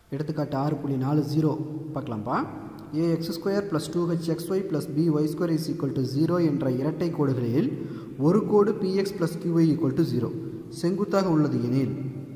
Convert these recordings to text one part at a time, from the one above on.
எடுத்துக்காட்டு ஆறு புள்ளி நாலு ஜீரோ பார்க்கலாம்ப்பா A X square plus two H X Y plus B Y square is equal to zero என்ற இரட்டை கோடுகளில் ஒரு கோடு P X plus Q Y equal to zero செங்குத்தாக உள்ளது எனில்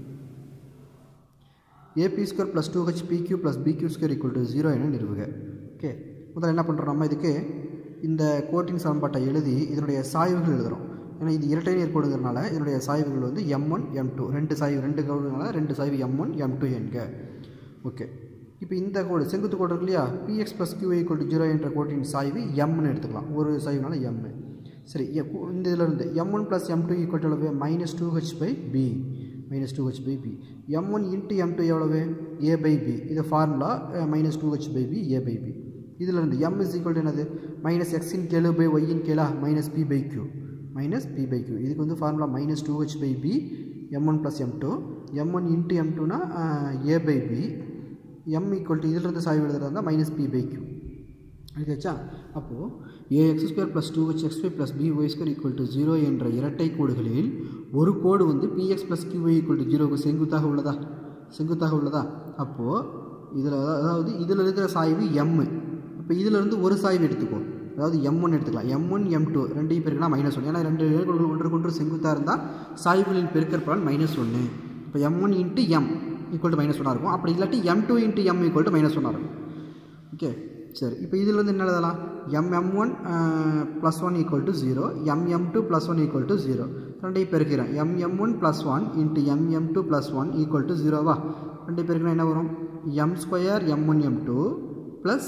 A B square plus two H P Q plus P Q square equal to zero என நிறுவுக ஓகே முதல்ல என்ன பண்ணுறோம் நம்ம இதுக்கு இந்த கோட்டின் சமன்பாட்டை எழுதி இதனுடைய சாய்வுகள் எழுதுகிறோம் ஏன்னா இது இரட்டை நேர்கோடுங்கிறனால இதனுடைய சாய்வுகள் வந்து எம் ஒன் எம் டூ ரெண்டு சாய்வு ரெண்டு கோடுனால ரெண்டு சாய்வு எம் ஒன் எம் டூ என்க ஓகே இப்போ இந்த கோடு செங்குத்து கோடு இருக்கு இல்லையா P X plus Q equal to zero என்ற கோட்டின் சாய்வு எம்னு எடுத்துக்கலாம் ஒரு சாய்வுனால எம் சரி எ- இந்த இதில் இருந்து M one plus M two equal எவ்வளவு minus two H by B minus two H by B M one into M two எவ்வளவு ஏ பை பி இது formula minus two H by B A by B இதில் இருந்து M is equal என்னது minus எக்ஸின் கேளு by ஒய்யின் கேளா minus P by Q minus P by Q இதுக்கு வந்து formula minus two H by B M one plus M two M one into M டூனா A by B M equal to இதிலிருந்து சாய்வு எழுதுறதா இருந்தால் மைனஸ் பி பை கியூ ஓகேச்சா அப்போது A X square plus two H X Y plus B Y square equal to zero என்ற இரட்டை கோடுகளில் ஒரு கோடு வந்து P X plus Q Y equal to ஜீரோக்கு செங்குத்தாக உள்ளதா செங்குத்தாக உள்ளதா அப்போது இதில் அதாவது இதில் இருக்கிற சாய்வு எம்மு இப்போ இதிலிருந்து ஒரு சாய்வு எடுத்துக்கோ அதாவது எம் ஒன் எடுத்துக்கலாம் எம் ஒன் எம் டூ ரெண்டையும் பெருக்கலாம் மைனஸ் ஒன் ஏன்னா ரெண்டு நேர்கோடுகள் ஒன்றுக்கு ஒன்று செங்குத்தாக இருந்தால் சாய்வுகளின் பெருக்கற் பலன் மைனஸ் ஒன்று இப்போ M one into M equal to minus ஒன்னாக இருக்கும் அப்படி இல்லாட்டி M two into M equal to minus ஒன்னாக இருக்கும் ஓகே சரி இப்போ இதிலேருந்து என்ன எழுதலாம் M M one plus one equal to zero M M two plus one equal to zero ரெண்டையும் பெருக்கிறேன் M M one plus one into M M two plus one equal to ஜீரோவா ரெண்டையும் பெருக்கினா என்ன வரும் M square M one M two plus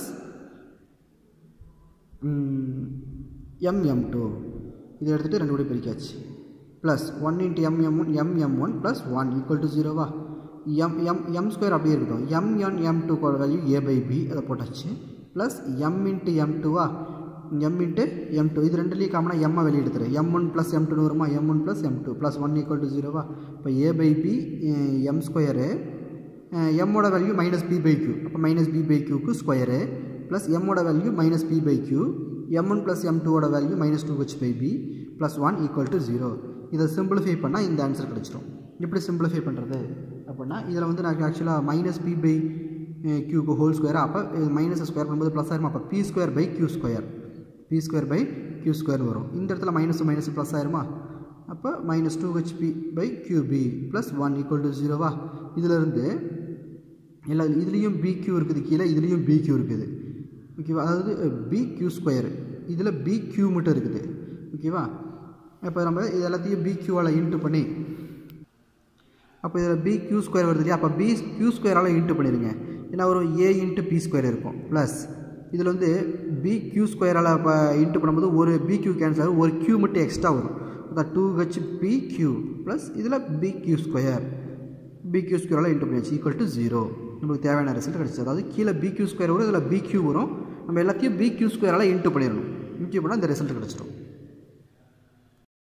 M M two இதை எடுத்துகிட்டு ரெண்டு கூட பிரிக்காச்சு plus one into M M one M M one plus one equal to ஜீரோவா எம் எம் எம் ஸ்கொயர் அப்படியே இருக்கட்டும் M N M two value A by B அதை போட்டாச்சு ப்ளஸ் எம் இன்ட்டு எம் டூவா எம் இன்ட்டு எம் டூ இது ரெண்டுலேயும் காமனாக எம்மை வெளியே எடுத்துரு எம் ஒன் ப்ளஸ் எம் டூன்னு வருமா M one plus M two plus one equal to ஜீரோவா இப்போ A by B M square எம்மோட value minus P by Q அப்போ மைனஸ் பி பை கியூக்கு ஸ்கொயரு ப்ளஸ் எம்மோட value minus P by Q M one plus M டூவோட value minus two H by B plus one equal to zero இதை simplify பண்ணால் இந்த answer கிடச்சிரும் எப்படி simplify பண்ணுறது அப்படின்னா இதில் வந்து நான் ஆக்சுவலாக மைனஸ் பி பை கியூக்கு ஹோல் ஸ்கொயர் அப்போ மைனஸ் ஸ்கொயர் பண்ணும்போது ப்ளஸ் ஆயிருமா அப்போ P square by Q square P square by Q square வரும் இந்த இடத்துல மைனஸ் மைனஸ் ப்ளஸ் ஆயிருமா அப்போ minus two H B by Q P plus one equal to ஜீரோவா இதிலிருந்து எல்லா இதுலேயும் பிக்யூ இருக்குது கீழே இதுலேயும் பிக்யூ இருக்குது ஓகேவா அதாவது பிக்யூ ஸ்கொயர் இதில் பிக்யூ மட்டும் இருக்குது ஓகேவா இப்போ நம்ம இது எல்லாத்தையும் பிக்யூவால் இன்ட்டு பண்ணி அப்போ இதில் பி கியூ ஸ்கொயர் வருது இல்லையா அப்போ பி கியூ ஸ்கொயரால் இன்ட்டு பண்ணிடுங்க ஏன்னா ஒரு ஏ இன்ட்டு பி ஸ்கொயர் இருக்கும் ப்ளஸ் இதில் வந்து பி கியூ ஸ்கொயரால் இப்போ இன்ட்டு பண்ணும்போது ஒரு பி கியூ கேன்சல் ஆகும் ஒரு கியூ மட்டும் எக்ஸ்ட்ரா வரும் அதான் two H P Q plus இதில் P Q square P Q ஸ்கொயரால் இன்ட்டு பண்ணியாச்சு ஈக்குவல் டு ஜீரோ நம்மளுக்கு தேவையான ரிசல்ட் கிடச்சிச்சு அதாவது கீழே பி கியூ ஸ்கொயர் வரும் இதில் பி கியூ வரும் நம்ம எல்லாத்தையும் பி கியூ ஸ்கொயரால் இன்ட்டு பண்ணிடணும் இன்ட்டு பண்ணால் இந்த ரிசல்ட் கிடச்சிடும்